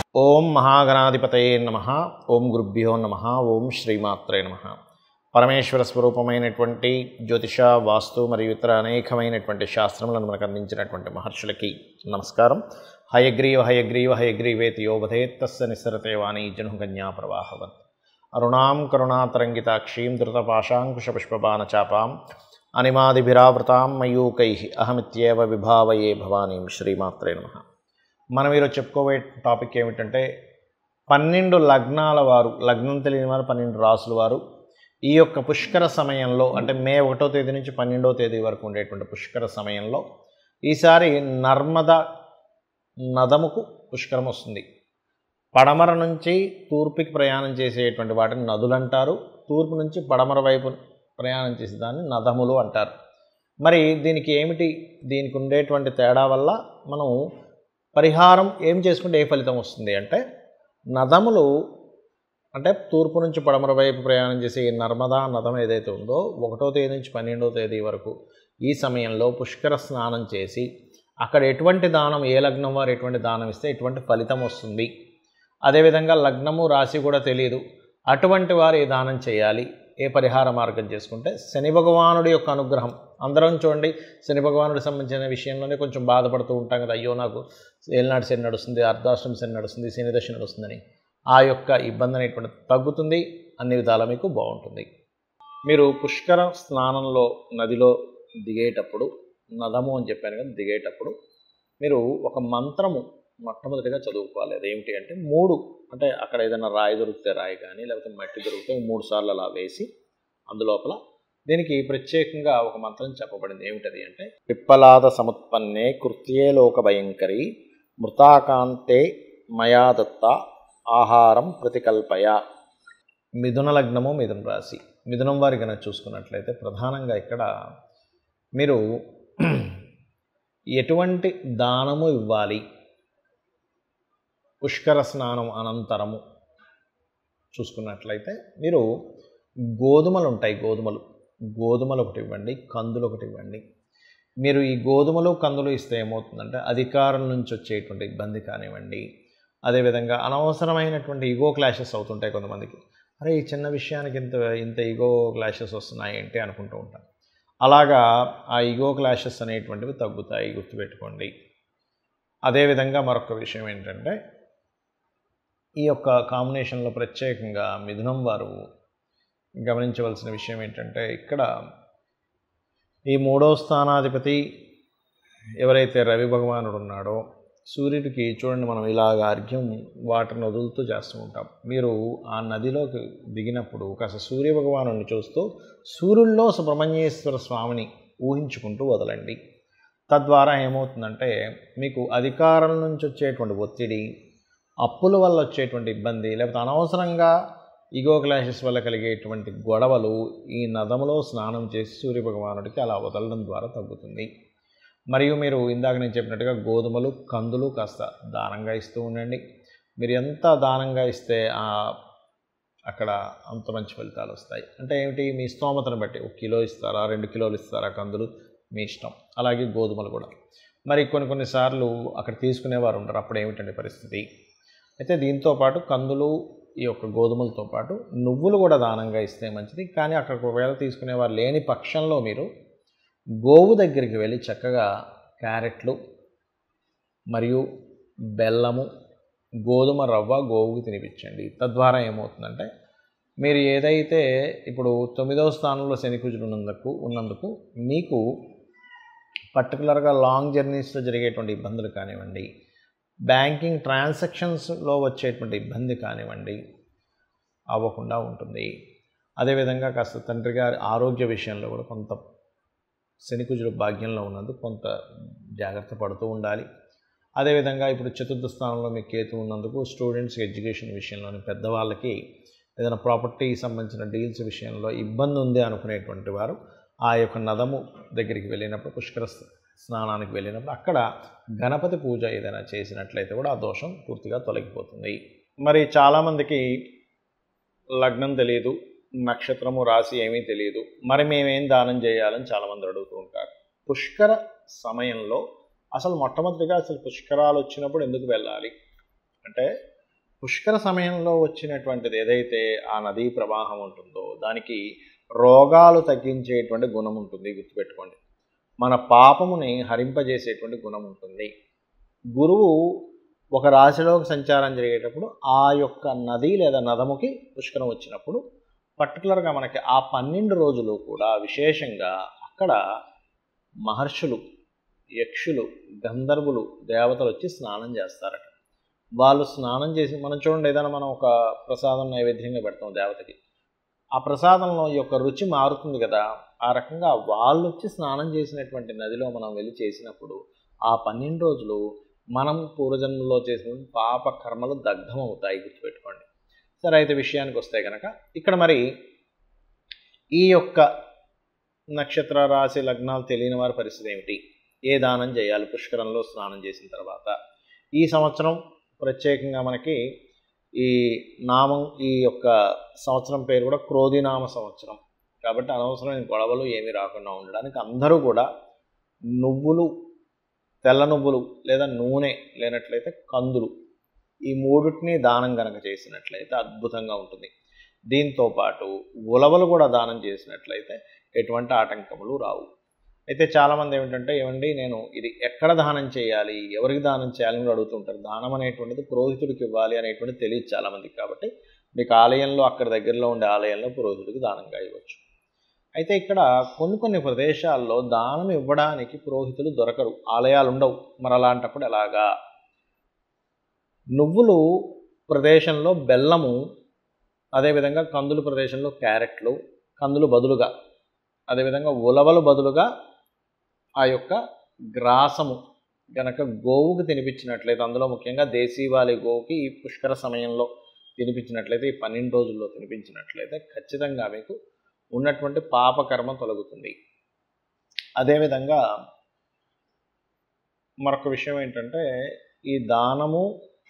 ఓం మహాగణాధిపతయే నమ ఓం గురుభ్యో నమ ఓం శ్రీమాత్రే నమ పరమేశ్వర స్వరూపమైనటువంటి జ్యోతిష వాస్తు మరియు ఇతర అనేకమైనటువంటి శాస్త్రములను మనకు అందించినటువంటి మహర్షులకి నమస్కారం హయగ్రీవ హయగ్రీవ హయగ్రీవేతి యోవధేత్తస్య నిస్సరతే వాణి జనుగన్యా ప్రవాహవత్ అరుణాం కరుణాతరంగితాక్షీం ధృతపాశాంకుశపుష్పబాణచాపాం అనిమాదిభిరావృతాం మయూకై అహమిత్యేవ విభావయే భవానీం శ్రీమాత్రే నమ మనం ఈరోజు చెప్పుకోబోయే టాపిక్ ఏమిటంటే పన్నెండు లగ్నాల వారు లగ్నం తెలియని వారు పన్నెండు రాసుల వారు ఈ యొక్క పుష్కర సమయంలో అంటే మే ఒకటో తేదీ నుంచి పన్నెండవ తేదీ వరకు ఉండేటువంటి పుష్కర సమయంలో ఈసారి నర్మద నదముకు పుష్కరం వస్తుంది పడమర నుంచి తూర్పుకి ప్రయాణం చేసేటువంటి వాటిని నదులు అంటారు తూర్పు నుంచి పడమర వైపు ప్రయాణం చేసే దాన్ని నదములు అంటారు మరి దీనికి ఏమిటి దీనికి ఉండేటువంటి తేడా వల్ల మనం పరిహారం ఏం చేసుకుంటే ఏ ఫలితం వస్తుంది అంటే నదములు అంటే తూర్పు నుంచి పడమర వైపు ప్రయాణం చేసే ఈ నర్మదా నదం ఏదైతే ఉందో ఒకటో తేదీ నుంచి పన్నెండో తేదీ వరకు ఈ సమయంలో పుష్కర స్నానం చేసి అక్కడ ఎటువంటి దానం ఏ లగ్నం వారు ఎటువంటి దానం iస్తే ఎటువంటి ఫలితం వస్తుంది అదేవిధంగా లగ్నము రాశి కూడా తెలియదు అటువంటి వారు ఏ దానం చేయాలి ఏ పరిహార మార్గం చేసుకుంటే శని భగవానుడి యొక్క అనుగ్రహం అందరం చూడండి శని భగవానుడికి సంబంధించిన విషయంలోనే కొంచెం బాధపడుతూ ఉంటాం కదా అయ్యో నాకు ఏలినాడు శని నడుస్తుంది అర్ధాష్టమి శని నడుస్తుంది శని దశ నడుస్తుందని ఆ యొక్క ఇబ్బంది అనేటువంటి తగ్గుతుంది అన్ని విధాలా మీకు బాగుంటుంది మీరు పుష్కర స్నానంలో నదిలో దిగేటప్పుడు నదము అని చెప్పాను కదా దిగేటప్పుడు మీరు ఒక మంత్రము మొట్టమొదటిగా చదువుకోవాలి అదేమిటి అంటే మూడు అంటే అక్కడ ఏదైనా రాయి దొరికితే రాయి కానీ లేకపోతే మట్టి దొరికితే మూడు సార్లు అలా వేసి అందులోపల దీనికి ప్రత్యేకంగా ఒక మంత్రం చెప్పబడింది ఏమిటది అంటే పిప్పలాద సముత్పన్నే కృత్యే లోక భయంకరి మృతాకాంతే మయా దత్త ఆహారం ప్రతికల్పయ మిథున లగ్నము మిథున రాశి మిథునం వారి కనుక చూసుకున్నట్లయితే ప్రధానంగా ఇక్కడ మీరు ఎటువంటి దానము ఇవ్వాలి పుష్కర స్నానం అనంతరము చూసుకున్నట్లయితే మీరు గోధుమలు ఉంటాయి గోధుమలు గోధుమలు ఒకటి ఇవ్వండి కందులు ఒకటి ఇవ్వండి మీరు ఈ గోధుమలు కందులు ఇస్తే ఏమవుతుందంటే అధికారం నుంచి వచ్చేటువంటి ఇబ్బంది కానివ్వండి అదేవిధంగా అనవసరమైనటువంటి ఈగో క్లాషెస్ అవుతుంటాయి కొంతమందికి అరే ఈ చిన్న విషయానికి ఇంత ఇంత ఈగో క్లాషెస్ వస్తున్నాయి ఏంటి అనుకుంటూ ఉంటాం అలాగా ఆ ఈగో క్లాషెస్ అనేటువంటివి తగ్గుతాయి గుర్తుపెట్టుకోండి అదేవిధంగా మరొక విషయం ఏంటంటే ఈ యొక్క కాంబినేషన్లో ప్రత్యేకంగా మిథునం వారు గమనించవలసిన విషయం ఏంటంటే ఇక్కడ ఈ మూడవ స్థానాధిపతి ఎవరైతే రవి భగవానుడు ఉన్నాడో సూర్యుడికి చూడండి మనం ఇలాగ అర్ఘ్యం వాటర్ని వదులుతూ చేస్తూ ఉంటాం మీరు ఆ నదిలోకి దిగినప్పుడు కాస్త సూర్య భగవాను చూస్తూ సూర్యుల్లో సుబ్రహ్మణ్యేశ్వర స్వామిని ఊహించుకుంటూ వదలండి తద్వారా ఏమవుతుందంటే మీకు అధికారం నుంచి వచ్చేటువంటి ఒత్తిడి అప్పుల వల్ల వచ్చేటువంటి ఇబ్బంది లేకపోతే అనవసరంగా ఈగో క్లాషెస్ వల్ల కలిగేటువంటి గొడవలు ఈ నదములో స్నానం చేసి సూర్యభగవానుడికి అలా వదలడం ద్వారా తగ్గుతుంది మరియు మీరు ఇందాక నేను చెప్పినట్టుగా గోధుమలు కందులు కాస్త దానంగా ఇస్తూ ఉండండి మీరు ఎంత దానంగా ఇస్తే అక్కడ అంత మంచి ఫలితాలు వస్తాయి అంటే ఏమిటి మీ స్తోమతను బట్టి ఒక కిలో ఇస్తారా రెండు కిలోలు ఇస్తారా కందులు మీ ఇష్టం అలాగే గోధుమలు కూడా మరి కొన్ని కొన్నిసార్లు అక్కడ తీసుకునేవారు ఉంటారు అప్పుడు ఏమిటండి పరిస్థితి అయితే దీంతో పాటు కందులు ఈ యొక్క గోధుమలతో పాటు నువ్వులు కూడా దానంగా ఇస్తే మంచిది కానీ అక్కడ ఒకవేళ తీసుకునేవారు లేని పక్షంలో మీరు గోవు దగ్గరికి వెళ్ళి చక్కగా క్యారెట్లు మరియు బెల్లము గోధుమ రవ్వ గోవుకి తినిపించండి తద్వారా ఏమవుతుందంటే మీరు ఏదైతే ఇప్పుడు తొమ్మిదవ స్థానంలో శనికుజుడు ఉన్నందుకు ఉన్నందుకు మీకు పర్టికులర్గా లాంగ్ జర్నీస్లో జరిగేటువంటి ఇబ్బందులు కానివ్వండి బ్యాంకింగ్ ట్రాన్సాక్షన్స్లో వచ్చేటువంటి ఇబ్బంది కానివ్వండి అవ్వకుండా ఉంటుంది అదేవిధంగా కాస్త తండ్రి గారి ఆరోగ్య విషయంలో కూడా కొంత శనికుజుడు భాగ్యంలో ఉన్నందుకు కొంత జాగ్రత్త పడుతూ ఉండాలి అదేవిధంగా ఇప్పుడు చతుర్థ స్థానంలో మీకు కేతు ఉన్నందుకు స్టూడెంట్స్ ఎడ్యుకేషన్ విషయంలోని పెద్దవాళ్ళకి ఏదైనా ప్రాపర్టీ సంబంధించిన డీల్స్ విషయంలో ఇబ్బంది ఉంది అనుకునేటువంటి వారు ఆ యొక్క నదము దగ్గరికి వెళ్ళినప్పుడు పుష్కర స్నానానికి వెళ్ళినప్పుడు అక్కడ గణపతి పూజ ఏదైనా చేసినట్లయితే కూడా ఆ దోషం పూర్తిగా తొలగిపోతుంది మరి చాలామందికి లగ్నం తెలియదు నక్షత్రము రాశి ఏమీ తెలియదు మరి మేమేం దానం చేయాలని చాలామంది అడుగుతూ ఉంటారు పుష్కర సమయంలో అసలు మొట్టమొదటిగా అసలు పుష్కరాలు వచ్చినప్పుడు ఎందుకు వెళ్ళాలి అంటే పుష్కర సమయంలో వచ్చినటువంటిది ఏదైతే ఆ నదీ ప్రవాహం ఉంటుందో దానికి రోగాలు తగ్గించేటువంటి గుణం ఉంటుంది గుర్తుపెట్టుకోండి మన పాపముని హరింపజేసేటువంటి గుణం ఉంటుంది గురువు ఒక రాశిలోకి సంచారం జరిగేటప్పుడు ఆ యొక్క నది లేదా నదముకి పుష్కరం వచ్చినప్పుడు పర్టికులర్గా మనకి ఆ పన్నెండు రోజులు కూడా విశేషంగా అక్కడ మహర్షులు యక్షులు గంధర్వులు దేవతలు వచ్చి స్నానం చేస్తారట వాళ్ళు స్నానం చేసి మనం చూడండి ఏదైనా మనం ఒక ప్రసాదం నైవేద్యంగా పెడతాం దేవతకి ఆ ప్రసాదంలో ఈ యొక్క రుచి మారుతుంది కదా ఆ రకంగా వాళ్ళు వచ్చి స్నానం చేసినటువంటి నదిలో మనం వెళ్ళి చేసినప్పుడు ఆ పన్నెండు రోజులు మనం పూర్వజన్మలో చేసిన పాప కర్మలు దగ్ధం అవుతాయి గుర్తుపెట్టుకోండి సరే అయితే విషయానికి వస్తే కనుక ఇక్కడ మరి ఈ యొక్క నక్షత్ర రాశి లగ్నాలు తెలియని వారి పరిస్థితి ఏమిటి ఏ దానం చేయాలి పుష్కరంలో స్నానం చేసిన తర్వాత ఈ సంవత్సరం ప్రత్యేకంగా మనకి ఈ నామం ఈ యొక్క సంవత్సరం పేరు కూడా క్రోధినామ సంవత్సరం కాబట్టి అనవసరమైన గొడవలు ఏమీ రాకుండా ఉండడానికి అందరూ కూడా నువ్వులు తెల్ల నువ్వులు లేదా నూనె లేనట్లయితే కందులు ఈ మూడిటిని దానం కనుక చేసినట్లయితే అద్భుతంగా ఉంటుంది దీంతో పాటు ఉలవలు కూడా దానం చేసినట్లయితే ఎటువంటి ఆటంకములు రావు అయితే చాలామంది ఏమిటంటే ఏమండి నేను ఇది ఎక్కడ దానం చేయాలి ఎవరికి దానం చేయాలని కూడా అడుగుతుంటారు దానం అనేటువంటిది పురోహితుడికి ఇవ్వాలి అనేటువంటిది తెలియదు చాలామందికి కాబట్టి మీకు ఆలయంలో అక్కడ దగ్గరలో ఉండే ఆలయంలో పురోహితుడికి దానంగా ఇవ్వచ్చు అయితే ఇక్కడ కొన్ని కొన్ని ప్రదేశాల్లో దానం ఇవ్వడానికి పురోహితులు దొరకరు ఆలయాలు ఉండవు మరి అలాంటప్పుడు ఎలాగా నువ్వులు ప్రదేశంలో బెల్లము అదేవిధంగా కందులు ప్రదేశంలో క్యారెట్లు కందులు బదులుగా అదేవిధంగా ఉలవలు బదులుగా ఆ యొక్క గ్రాసము గనక గోవుకి తినిపించినట్లయితే అందులో ముఖ్యంగా దేశీవాలి గోవుకి ఈ పుష్కర సమయంలో తినిపించినట్లయితే ఈ పన్నెండు రోజుల్లో తినిపించినట్లయితే ఖచ్చితంగా మీకు ఉన్నటువంటి పాపకర్మ తొలగుతుంది అదేవిధంగా మరొక విషయం ఏంటంటే ఈ దానము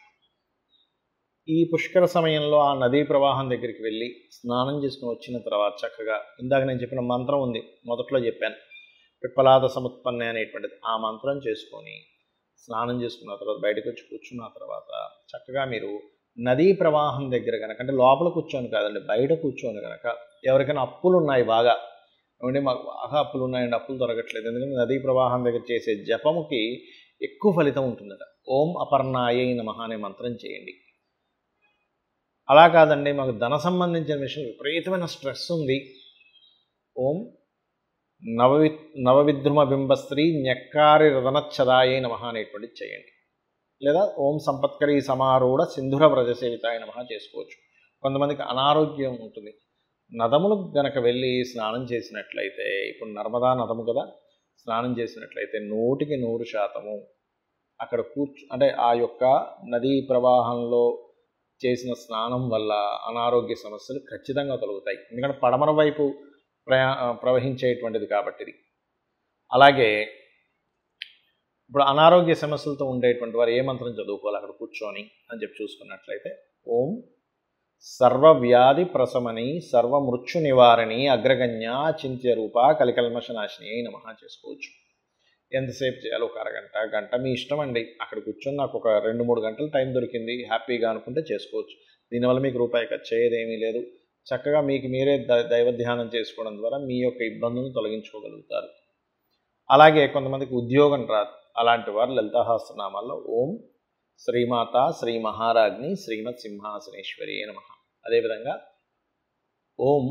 ఈ పుష్కర సమయంలో ఆ నదీ ప్రవాహం దగ్గరికి వెళ్ళి స్నానం చేసుకుని వచ్చిన తర్వాత చక్కగా ఇందాక నేను చెప్పిన మంత్రం ఉంది మొదట్లో చెప్పాను పిప్పలాద సముత్పన్నే అనేటువంటిది ఆ మంత్రం చేసుకొని స్నానం చేసుకున్న తర్వాత బయటకు వచ్చి కూర్చున్న తర్వాత చక్కగా మీరు నదీ ప్రవాహం దగ్గర కనుక అంటే లోపల కూర్చొని కాదండి బయట కూర్చొని కనుక ఎవరికైనా అప్పులు ఉన్నాయి బాగా ఏమంటే మాకు బాగా అప్పులు ఉన్నాయండి అప్పులు దొరకట్లేదు ఎందుకంటే నదీ ప్రవాహం దగ్గర చేసే జపముకి ఎక్కువ ఫలితం ఉంటుందట ఓం అపర్ణాయ నమః అనే మంత్రం చేయండి అలా కాదండి మాకు ధన సంబంధించిన విషయం విపరీతమైన స్ట్రెస్ ఉంది ఓం నవవి నవవిద్రుమ బింబస్త్రీ న్యక్కారి రదనచ్చదాయ నమ అనేటువంటిది చేయండి లేదా ఓం సంపత్కరి సమారూఢ సింధుర వ్రజసేవితాయ నమ చేసుకోవచ్చు కొంతమందికి అనారోగ్యం ఉంటుంది నదములు గనక వెళ్ళి స్నానం చేసినట్లయితే ఇప్పుడు నర్మదా నదము కదా స్నానం చేసినట్లయితే నూటికి నూరు శాతము అక్కడ కూర్చు అంటే ఆ యొక్క నదీ ప్రవాహంలో చేసిన స్నానం వల్ల అనారోగ్య సమస్యలు ఖచ్చితంగా తొలగుతాయి ఎందుకంటే పడమర వైపు ప్రయా ప్రవహించేటువంటిది కాబట్టి ఇది అలాగే ఇప్పుడు అనారోగ్య సమస్యలతో ఉండేటువంటి వారు ఏ మంత్రం చదువుకోవాలి అక్కడ కూర్చొని అని చెప్పి చూసుకున్నట్లయితే ఓం సర్వవ్యాధి ప్రశమని సర్వమృత్యు నివారణి అగ్రగణ్య చింత్య రూప కలికల్మషనాశిని అయి నమ చేసుకోవచ్చు ఎంతసేపు చేయాలి ఒక అరగంట గంట మీ ఇష్టం అండి అక్కడ కూర్చొని నాకు ఒక రెండు మూడు గంటలు టైం దొరికింది హ్యాపీగా అనుకుంటే చేసుకోవచ్చు దీనివల్ల మీకు రూపాయి ఖర్చు అయ్యేది ఏమీ లేదు చక్కగా మీకు మీరే ద దైవ ధ్యానం చేసుకోవడం ద్వారా మీ యొక్క ఇబ్బందులను తొలగించుకోగలుగుతారు అలాగే కొంతమందికి ఉద్యోగం రాదు అలాంటి వారు లలితాహాస్త్రనామాల్లో ఓం శ్రీమాత శ్రీ మహారాజ్ని శ్రీమత్ సింహాసనేశ్వరి నమ అదేవిధంగా ఓం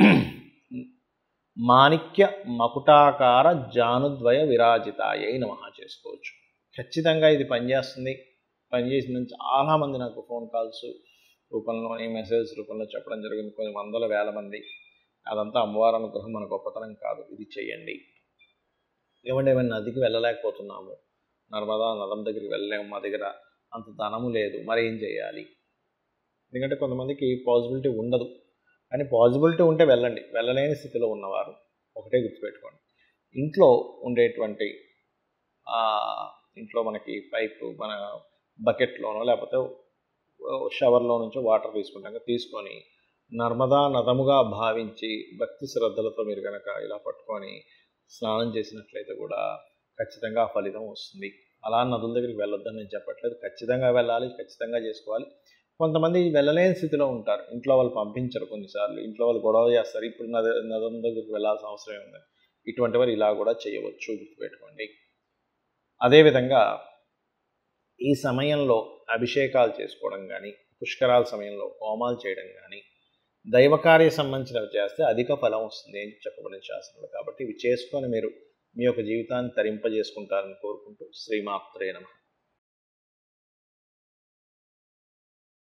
మాణిక్య మకుటాకార జానుద్వయ విరాజితాయై నమ చేసుకోవచ్చు ఖచ్చితంగా ఇది పనిచేస్తుంది పనిచేసిందని చాలామంది నాకు ఫోన్ కాల్స్ రూపంలో మెసేజ్ రూపంలో చెప్పడం జరిగింది కొన్ని వందల వేల మంది అదంతా అమ్మవారి అనుగ్రహం మన గొప్పతనం కాదు ఇది చేయండి ఏమంటే ఏమైనా నదికి వెళ్ళలేకపోతున్నాము నర్మదా నదం దగ్గరికి వెళ్ళలేము మా దగ్గర అంత ధనము లేదు మరి ఏం చేయాలి ఎందుకంటే కొంతమందికి పాసిబిలిటీ ఉండదు కానీ పాసిబిలిటీ ఉంటే వెళ్ళండి వెళ్ళలేని స్థితిలో ఉన్నవారు ఒకటే గుర్తుపెట్టుకోండి ఇంట్లో ఉండేటువంటి ఇంట్లో మనకి పైప్ మన బకెట్లోనో లేకపోతే షవర్లో నుంచో వాటర్ తీసుకుంటాం తీసుకొని నర్మదా నదముగా భావించి భక్తి శ్రద్ధలతో మీరు కనుక ఇలా పట్టుకొని స్నానం చేసినట్లయితే కూడా ఖచ్చితంగా ఫలితం వస్తుంది అలా నదుల దగ్గరికి వెళ్ళొద్దని నేను చెప్పట్లేదు ఖచ్చితంగా వెళ్ళాలి ఖచ్చితంగా చేసుకోవాలి కొంతమంది వెళ్ళలేని స్థితిలో ఉంటారు ఇంట్లో వాళ్ళు పంపించరు కొన్నిసార్లు ఇంట్లో వాళ్ళు గొడవ చేస్తారు ఇప్పుడు నద నదం దగ్గరికి వెళ్ళాల్సిన అవసరం ఉంది ఇటువంటి వారు ఇలా కూడా చేయవచ్చు గుర్తుపెట్టుకోండి అదేవిధంగా ఈ సమయంలో అభిషేకాలు చేసుకోవడం కానీ పుష్కరాల సమయంలో హోమాలు చేయడం కానీ దైవకార్య సంబంధించినవి చేస్తే అధిక ఫలం వస్తుంది అని చెప్పబడిన శాస్త్రంలో కాబట్టి ఇవి చేసుకొని మీరు మీ యొక్క జీవితాన్ని తరింపజేసుకుంటారని కోరుకుంటూ శ్రీమాత్రే నమ